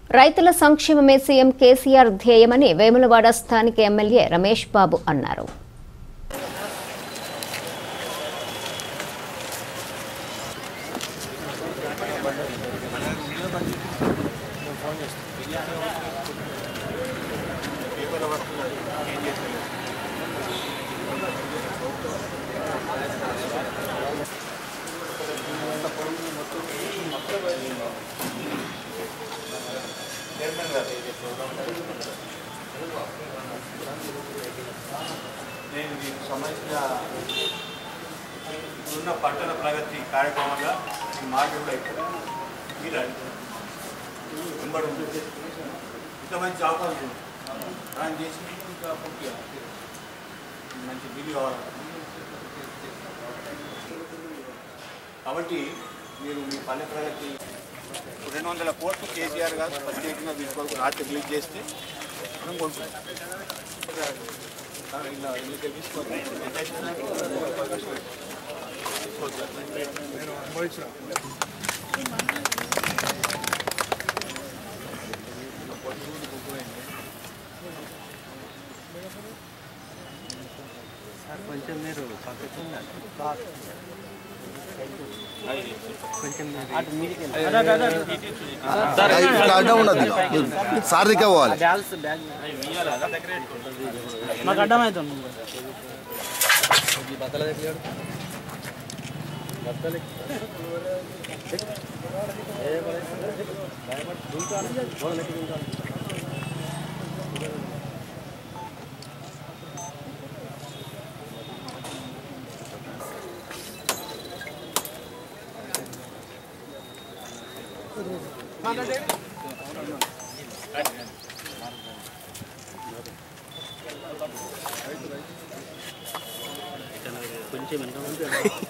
రైతుల సంక్షేమమే సీఎం కేసీఆర్ ధ్యేయమని వేములవాడ స్థానిక ఎమ్మెల్యే రమేష్ బాబు అన్నారు నేను దీనికి సంబంధించిన ఇప్పుడున్న పట్టణ ప్రగతి కార్యక్రమంగా ఈ మాట కూడా ఇక్కడ మీరు అడిగారు. వెంబడి ఉంది. ఇంత మంచి అవకాశం ఉంది. దాన్ని చేసి ఇంకా పూర్తిగా మంచి బిల్లు కావాలి కాబట్టి మీరు మీ పల్లె ప్రగతి రెండు వందల కోట్లు కేసీఆర్ గారు ప్రత్యేకంగా వీటి కొరకు రాత్రి రిలీజ్ చేస్తే మనం కొనుక్కుంటాం ఇలా ఎన్నికలు తీసుకోండి కొంచెం మీరు పక్కకు కొంచెం ఇక్కడ అడ్డం ఉండదు సారథికే పోవాలి బ్యాగ్స్ బ్యాగ్ మాకు అడ్డమవుతుంది కొంచెం వెనక ఉంటే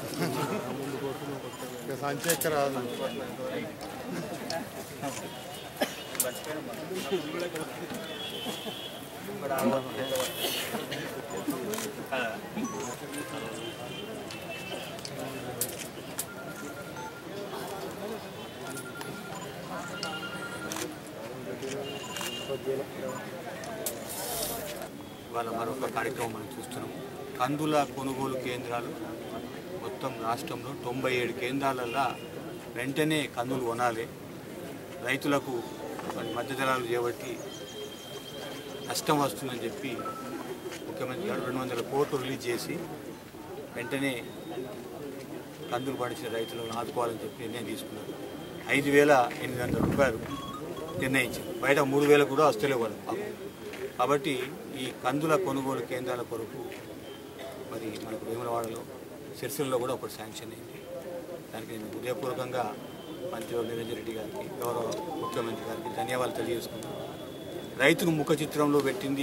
ఇవాళ మరొక కార్యక్రమం మనం చూస్తున్నాం కందుల కొనుగోలు కేంద్రాలు మొత్తం రాష్ట్రంలో తొంభై ఏడు కేంద్రాలల్లో వెంటనే కందులు కొనాలి రైతులకు మరి మధ్యధరాలు చేపట్టి నష్టం వస్తుందని చెప్పి ముఖ్యమంత్రి గారు రెండు వందల కోట్లు రిలీజ్ చేసి వెంటనే కందులు పండించిన రైతులను ఆదుకోవాలని చెప్పి నిర్ణయం తీసుకున్నారు ఐదు వేల ఎనిమిది వందల రూపాయలు నిర్ణయించింది బయట మూడు వేలు కూడా వస్తలేవు వాళ్ళు పాపం కాబట్టి ఈ కందుల కొనుగోలు కేంద్రాల కొరకు మరి మనకు వేములవాడలో సిరిసిల్లో కూడా ఒకటి శాంక్షన్ అయింది దానికి నేను హృదయపూర్వకంగా మంత్రి నిరంజన్ రెడ్డి గారికి గౌరవ ముఖ్యమంత్రి గారికి ధన్యవాదాలు తెలియజేసుకున్నాను రైతును ముఖ చిత్రంలో పెట్టింది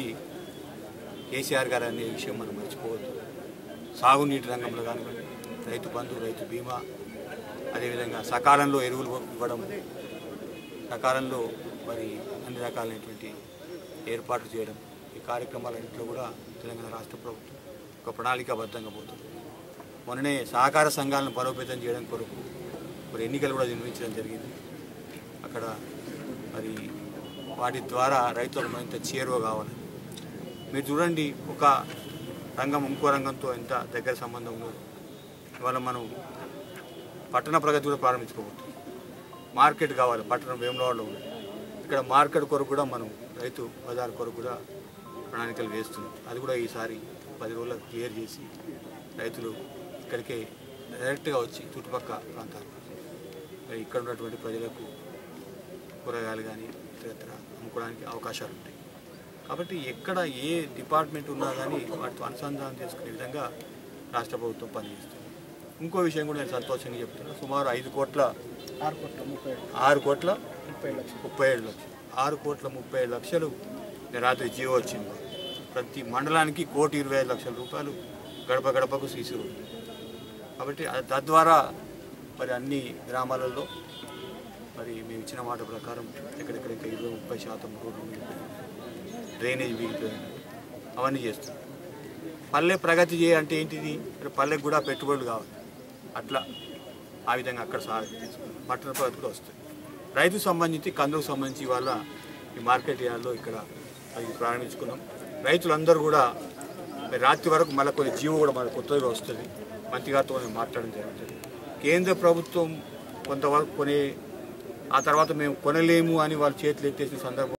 కేసీఆర్ గారు అనే విషయం మనం మర్చిపోవద్దు సాగునీటి రంగంలో కానివ్వండి రైతు బంధు రైతు బీమా అదేవిధంగా సకాలంలో ఎరువులు ఇవ్వడం సకాలంలో మరి అన్ని రకాలైనటువంటి ఏర్పాట్లు చేయడం ఈ కార్యక్రమాలన్నింటిలో కూడా తెలంగాణ రాష్ట్ర ప్రభుత్వం ఒక ప్రణాళికాబద్ధంగా పోతుంది మొన్ననే సహకార సంఘాలను బలోపేతం చేయడం కొరకు మరి ఎన్నికలు కూడా నిర్వహించడం జరిగింది అక్కడ మరి వాటి ద్వారా రైతులకు మరింత చేరువ కావాలి మీరు చూడండి ఒక రంగం ఇంకో రంగంతో ఎంత దగ్గర సంబంధం ఉందో ఇవాళ మనం పట్టణ ప్రగతి కూడా ప్రారంభించుకోబోతున్నాం మార్కెట్ కావాలి పట్టణం వేములవాడలో ఉంది ఇక్కడ మార్కెట్ కొరకు కూడా మనం రైతు బజార్ కొరకు కూడా ప్రణాళికలు వేస్తున్నాం అది కూడా ఈసారి పది రోజులకు క్లియర్ చేసి రైతులు ఇక్కడికే డైరెక్ట్గా వచ్చి చుట్టుపక్కల ప్రాంతాలు మరి ఇక్కడ ఉన్నటువంటి ప్రజలకు కూరగాయలు కానీ ఇతరత్ర అమ్ముకోవడానికి అవకాశాలు ఉంటాయి కాబట్టి ఎక్కడ ఏ డిపార్ట్మెంట్ ఉన్నా కానీ వాటితో అనుసంధానం చేసుకునే విధంగా రాష్ట్ర ప్రభుత్వం పనిచేస్తుంది ఇంకో విషయం కూడా నేను సంతోషంగా చెప్తున్నాను సుమారు ఐదు కోట్ల ఆరు కోట్ల ముప్పై ఏడు ఆరు కోట్ల ముప్పై ఏడు లక్షలు ముప్పై ఏడు లక్షలు ఆరు కోట్ల ముప్పై ఏడు లక్షలు నేను రాత్రి జియో వచ్చింది ప్రతి మండలానికి కోటి ఇరవై ఐదు లక్షల రూపాయలు గడప గడపకు సీసీ రోడ్డు కాబట్టి అది- తద్వారా మరి అన్ని గ్రామాలలో మరి మేము ఇచ్చిన మాట ప్రకారం ఎక్కడెక్కడెక్కడ ఇరవై ముప్పై శాతం రోడ్లు మిగిలిపోయాయి. డ్రైనేజ్ మిగిలిపోయాయి అవన్నీ చేస్తున్నాం పల్లె ప్రగతి చేయ అంటే ఏంటిది మరి పల్లెకు కూడా పెట్టుబడులు కావాలి అట్లా ఆ విధంగా అక్కడ సాగు తీసుకున్నాం పట్టణ ప్రగతి కూడా వస్తుంది రైతు సంబంధించి కందులకు సంబంధించి ఇవాళ ఈ మార్కెట్ యార్డ్లో ఇక్కడ అది ప్రారంభించుకున్నాం రైతులందరూ కూడా మరి రాత్రి వరకు మళ్ళీ కొన్ని జీవో కూడా మన కొత్తగా వస్తుంది మంత్రి గారితో నేను మాట్లాడడం జరుగుతుంది కేంద్ర ప్రభుత్వం కొంతవరకు కొని ఆ తర్వాత మేము కొనలేము అని వాళ్ళు చేతులు ఎత్తేసిన సందర్భం